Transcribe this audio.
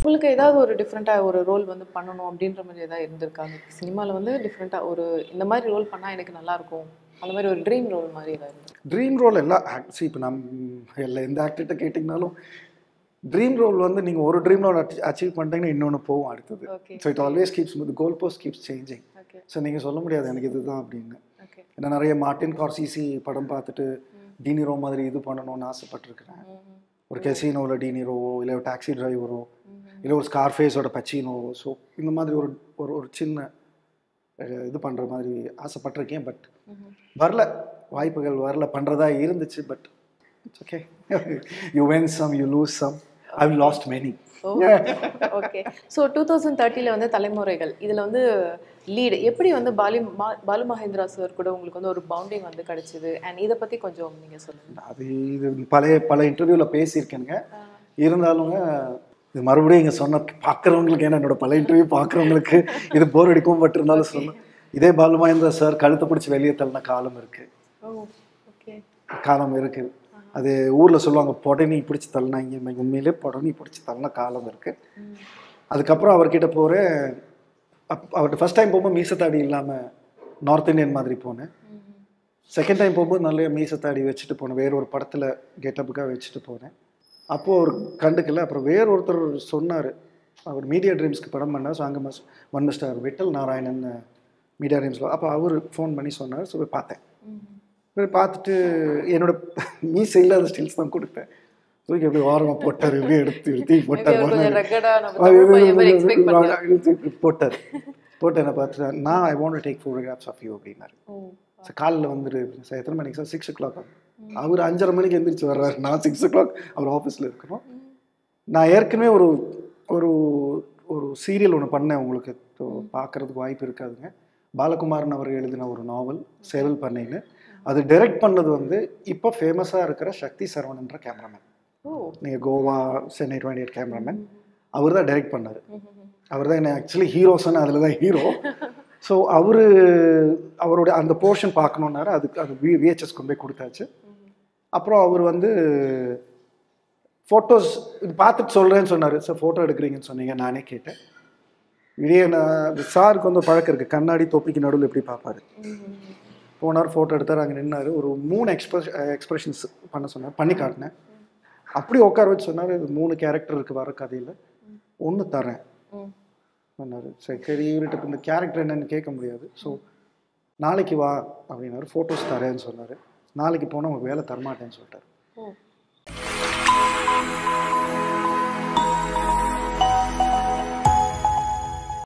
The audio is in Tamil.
உங்களுக்கு ஏதாவது ஒரு டிஃப்ரெண்ட்டாக ஒரு ரோல் வந்து பண்ணணும் அப்படின்ற மாதிரி ஏதாவது இருந்திருக்காங்க சினிமாவில் வந்து டிஃப்ரெண்ட்டாக ஒரு இந்த மாதிரி ரோல் பண்ணால் எனக்கு நல்லா இருக்கும் அந்த மாதிரி ஒரு ட்ரீம் ரோல் மாதிரி ஏதாவது இருந்திருக்கு ட்ரீம் ரோல் எல்லாம் ஆக்சுவலி இப்போ நம்ம எல்லா எந்த ஆக்டர்கிட்ட கேட்டிங்கனாலும் ட்ரீம் ரோல் வந்து நீங்கள் ஒரு ட்ரீம் ரோல் அச்சீவ் பண்ணிட்டீங்கன்னா இன்னொன்று போகும் அடுத்தது okay so it always keeps the goal post keeps changing okay so நீங்கள் சொல்ல முடியாது எனக்கு இதுதான் அப்படின்னு ஓகே ஏன்னா நிறைய மார்ட்டின் கார்சிசி படம் பார்த்துட்டு டீனிரோ மாதிரி இது பண்ணணும்னு ஆசைப்பட்டிருக்கிறேன் ஒரு கெசினோவில் டீனிரோவோ இல்லை ஒரு டாக்ஸி டிரைவரோ இல்லை ஒரு ஸ்கார்ஃபேஸோட பச்சினோவோ ஸோ இந்த மாதிரி ஒரு ஒரு ஒரு சின்ன அஹ், இது பண்ணுற மாதிரி ஆசைப்பட்டிருக்கேன் பட் வரல வாய்ப்புகள் வரல பண்ணுறதா இருந்துச்சு but it's okay you win some you lose some I lost many okay so two thousand தேர்ட்டியில் வந்து தலைமுறைகள் இதில் வந்து லீடு எப்படி வந்து பாலி மா- பாலு மகேந்திரா சார் கூட உங்களுக்கு வந்து ஒரு பவுண்டிங் வந்து கிடைச்சிது அண்ட் இதை பற்றி கொஞ்சம் நீங்கள் சொல்லுங்கள் அது இது பழைய பல இன்டர்வியூவில் பேசியிருக்கேனுங்க இருந்தாலுங்க இது மறுபடியும் இங்கே சொன்ன பார்க்குறவங்களுக்கு ஏன்னா என்னோட பல இன்டர்வியூ பார்க்குறவங்களுக்கு இது போர் அடிக்கும் பட் இருந்தாலும் சொன்னேன் இதே பாலு மகேந்திரா சார் கழுத்தை பிடிச்சி வெளியே தள்ளின காலம் இருக்குது ஓ ஓகே காலம் இருக்குது அது ஊரில் சொல்லுவாங்க பொடனி பிடிச்சி தள்ளினாங்க உண்மையிலே பொடனி பிடிச்சி தள்ளின காலம் இருக்குது அதுக்கப்புறம் அவர்கிட்ட போகிறேன் அப் அவர்கிட்ட ஃபஸ்ட் டைம் போகும்போது மீசத்தாடி இல்லாமல் நார்த் இந்தியன் மாதிரி போனேன் செகண்ட் டைம் போகும்போது நல்ல மீசத்தாடி வச்சுட்டு போனேன் வேற ஒரு படத்தில் கெட்டப்புக்காக வச்சுட்டு போனேன் அப்போது அவர் கண்டுக்கல அப்புறம் வேற ஒருத்தர் சொன்னார் அவர் மீடியா ட்ரீம்ஸ்க்கு படம் பண்ணார் ஸோ அங்கே மஸ் one mister Vittal Narayanan media ட்ரீம்ஸில் அப்போ அவர் ஃபோன் பண்ணி சொன்னார் ஸோ போய் பார்த்தேன் போய் பார்த்துட்டு என்னோட மீசை இல்லாத ஸ்டில்ஸ் தான் கொடுத்தேன் தூக்கி எப்படி ஓரமாக போட்டார் எப்படி எடுத்து எடுத்து போட்டார் கொஞ்சம் ரகடா நம்ம அது தமிழ் பையன் மாதிரி எக்ஸ்பெக்ட் பண்ணலாம் இது போட்டார் போட்டு என்ன பார்த்துட்டு நான் I want take photographs of you அப்படின்னாரு ஓ சார் காலையில் வந்துரு சார் எத்தனை மணிக்கு சார் சிக்ஸ் ஓ கிளாக் அவர் அஞ்சரை மணிக்கு எந்திரிச்சு வர்றாரு நான் சிக்ஸ் ஓ கிளாக் அவர் ஆஃபீஸில் இருக்கிறோம் நான் ஏற்கனவே ஒரு ஒரு ஒரு சீரியல் ஒன்று பண்ணேன் உங்களுக்கு பார்க்குறதுக்கு வாய்ப்பு இருக்காதுங்க பாலகுமாரன் அவர் எழுதின ஒரு நாவல் சேவல் பண்ணைன்னு அது டைரக்ட் பண்ணது வந்து இப்போ ஃபேமஸாக இருக்கிற சக்தி சரவணன்ற கேமராமேன் ஓ நீங்கள் Goa Chennai twenty eight cameraman அவர் தான் டைரக்ட் பண்ணார் அவர் தான் என்ன ஆக்சுவலி ஹீரோஸ்னு அதில் தான் ஹீரோ ஸோ அவர் அவருடைய அந்த போர்ஷன் பார்க்கணுன்னாரு அதுக்கு அது வி விஹெச்எஸ் கொண்டு போய் கொடுத்தாச்சு அப்புறம் அவர் வந்து ஃபோட்டோஸ் இது பார்த்துட்டு சொல்கிறேன்னு சொன்னார் சார் ஃபோட்டோ எடுக்கிறீங்கன்னு சொன்னீங்க நானே கேட்டேன் இதே நான் சாருக்கு வந்து ஒரு பழக்கம் இருக்குது கண்ணாடி தொப்பிக்கு நடுவில் எப்படி பார்ப்பாரு போனார் ஃபோட்டோ எடுத்தார் அங்கே நின்னார் ஒரு மூணு எக்ஸ்பிரஸ் எக்ஸ்பிரஷன்ஸ் பண்ண சொன்னார் பண்ணி காட்டினேன் அப்படி உட்கார வச்சு சொன்னார் இது மூணு கேரக்டர் இருக்குது வர கதையில் ஒன்று தரேன் சொன்னார் சரி சரி இவர்கிட்ட இப்ப இந்த கேரக்டர் என்னன்னு கேட்க முடியாது ஸோ நாளைக்கு வா அப்படின்னாரு ஃபோட்டோஸ் தரேன்னு சொன்னார் நாளைக்கு போனால் உங்களுக்கு வேலை தரமாட்டேன்னு சொல்லிட்டார் ஓ